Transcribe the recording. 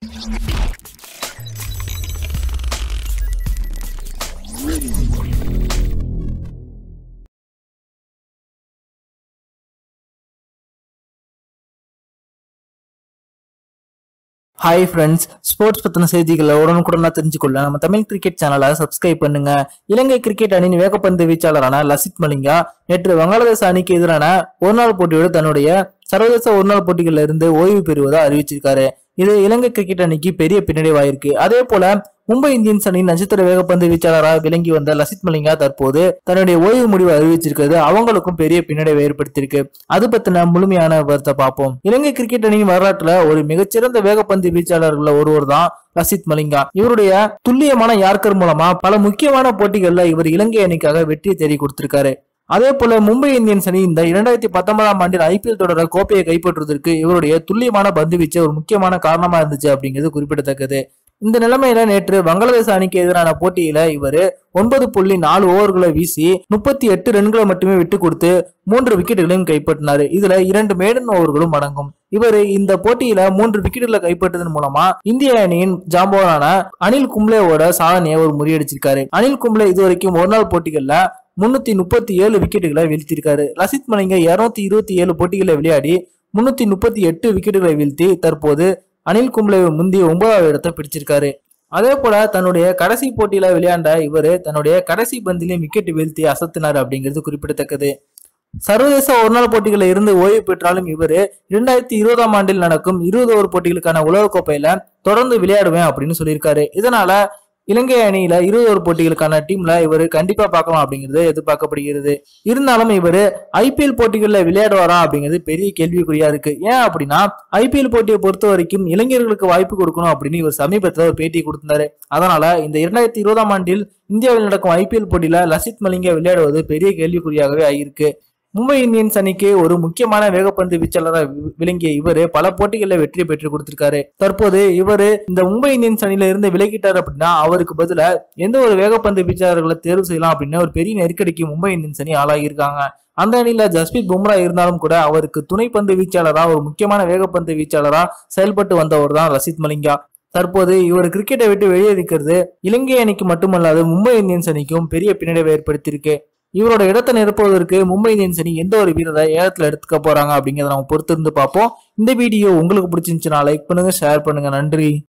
hi friends sports பத்தின செய்திகளை உடனுக்குடனா தெரிஞ்சுக்கொள்ள நம்ம தமிழ் கிரிக்கெட் சேனலை சப்ஸ்கிரைப் பண்ணுங்க இலங்கை கிரிக்கெட் அணியின் வேகப்பந்து வீச்சாளரான லசித் மலிங்கா நேற்று வங்காளதேச அணிக்கு எதிரான ஒருநாள் போட்டியோடு தன்னுடைய சர்வதேச ஒருநாள் போட்டிகளில் இருந்து ஓய்வு பெறுவதா அறிவிச்சிருக்காரு இது இலங்கை கிரிக்கெட் அணிக்கு பெரிய பின்னடைவாயிருக்கு அதே போல மும்பை இந்தியன்ஸ் அணியின் நட்சத்திர வேகப்பந்து வீச்சாளராக விளங்கி வந்த லசித் மலிங்கா தற்போது தன்னுடைய ஓய்வு முடிவை அறிவிச்சிருக்கிறது அவங்களுக்கும் பெரிய பின்னடைவை ஏற்படுத்தியிருக்கு அது பத்தின முழுமையான விவரத்தை பார்ப்போம் இலங்கை கிரிக்கெட் அணியின் வரலாற்றுல ஒரு மிகச்சிறந்த வேகப்பந்து வீச்சாளர்கள ஒருவர் தான் லசித் மலிங்கா இவருடைய துல்லியமான யார்கர் மூலமா பல முக்கியமான போட்டிகள்ல இவர் இலங்கை அணிக்காக வெற்றியை தேடி கொடுத்திருக்காரு அதே போல மும்பை இந்தியன்ஸ் அணி இந்த இரண்டாயிரத்தி பத்தொன்பதாம் ஆண்டில் ஐபிஎல் தொடர கோப்பையை கைப்பற்றுவதற்கு இவருடைய துல்லியமான பந்து வீச்சு ஒரு முக்கியமான காரணமா இருந்துச்சு அப்படிங்கிறது குறிப்பிடத்தக்கது இந்த நிலைமையில நேற்று வங்காளதேச அணிக்கு எதிரான போட்டியில இவர் ஒன்பது புள்ளி நாலு ஓவர்களை வீசி முப்பத்தி எட்டு ரன்களை மட்டுமே விட்டு கொடுத்து மூன்று விக்கெட்டுகளையும் கைப்பற்றினார் இதுல இரண்டு மேடன் ஓவர்களும் அடங்கும் இவர் இந்த போட்டியில மூன்று விக்கெட்டுகளை கைப்பற்றதன் மூலமா இந்திய அணியின் ஜாம்பவானான அனில் கும்ளேவோட சாதனையை ஒரு முறியடிச்சிருக்காரு அனில் கும்ளே இதுவரைக்கும் ஒரு நாள் போட்டிகள்ல முன்னூத்தி முப்பத்தி ஏழு விக்கெட்டுகளை வீழ்த்திருக்காரு லசித் மலிங்க இருநூத்தி இருபத்தி ஏழு போட்டிகளை விளையாடி முன்னூத்தி முப்பத்தி எட்டு விக்கெட்டுகளை வீழ்த்தி தற்போது அனில் கும்ளேவை முந்தி ஒன்பதாவது இடத்தை பிடிச்சிருக்காரு அதே போல தன்னுடைய கடைசி போட்டியில விளையாண்ட இவர் தன்னுடைய கடைசி பந்திலையும் விக்கெட் வீழ்த்தி அசத்தினார் அப்படிங்கிறது குறிப்பிடத்தக்கது சர்வதேச ஒருநாள் போட்டிகளில் இருந்து ஓய்வு பெற்றாலும் இவர் இரண்டாயிரத்தி இருபதாம் ஆண்டில் நடக்கும் இருபது ஓவர் போட்டிகளுக்கான உலகக்கோப்பையில தொடர்ந்து விளையாடுவேன் அப்படின்னு சொல்லியிருக்காரு இதனால இலங்கை அணியில இருபது ஓவர் போட்டிகளுக்கான டீம்ல இவர் கண்டிப்பா பார்க்கலாம் அப்படிங்கிறது எதிர்பார்க்கப்படுகிறது இருந்தாலும் இவர் ஐபிஎல் போட்டிகளில் விளையாடுவாரா அப்படிங்கிறது பெரிய கேள்விக்குறியா இருக்கு ஏன் அப்படின்னா ஐபிஎல் போட்டியை பொறுத்த வரைக்கும் இளைஞர்களுக்கு வாய்ப்பு கொடுக்கணும் அப்படின்னு இவர் சமீபத்தில் ஒரு பேட்டி கொடுத்திருந்தாரு அதனால இந்த இரண்டாயிரத்தி இருபதாம் ஆண்டில் இந்தியாவில் நடக்கும் ஐபிஎல் போட்டியில லசித் மலிங்கா விளையாடுவது பெரிய கேள்விக்குறியாகவே ஆகியிருக்கு மும்பை இந்தியன்ஸ் அணிக்கு ஒரு முக்கியமான வேகப்பந்து வீச்சாளராக வி- விளங்கிய இவரு பல போட்டிகளில் வெற்றி பெற்று கொடுத்திருக்காரு தற்போது இவரு இந்த மும்பை இந்தியன்ஸ் அணியில இருந்து விலகிட்டார் அப்படின்னா அவருக்கு பதிலா எந்த ஒரு வேகப்பந்து வீச்சாளர்களை தேர்வு செய்யலாம் அப்படின்னு ஒரு பெரிய நெருக்கடிக்கு மும்பை இந்தியன்ஸ் அணி ஆளாகி இருக்காங்க அந்த அணியில ஜஸ்பீத் பும்ரா இருந்தாலும் கூட அவருக்கு துணைப்பந்து வீச்சாளரா ஒரு முக்கியமான வேகப்பந்து வீச்சாளரா செயல்பட்டு வந்தவர் தான் லசித் மலிங்கா தற்போது இவர் கிரிக்கெட்டை விட்டு வெளியே இருக்கிறது இலங்கை அணிக்கு மட்டுமல்லாது மும்பை இந்தியன்ஸ் அணிக்கும் பெரிய பின்னடைவை ஏற்படுத்தியிருக்கு இவரோட இடத்தை நிரப்புவதற்கு மும்பை இந்தியன்ஸ் அணி எந்த ஒரு வீரரை ஏலத்துல எடுத்துக்க போறாங்க அப்படிங்கறத நம்ம பொறுத்திருந்து பார்ப்போம் இந்த வீடியோ உங்களுக்கு பிடிச்சிருந்துச்சுன்னா லைக் பண்ணுங்க ஷேர் பண்ணுங்க நன்றி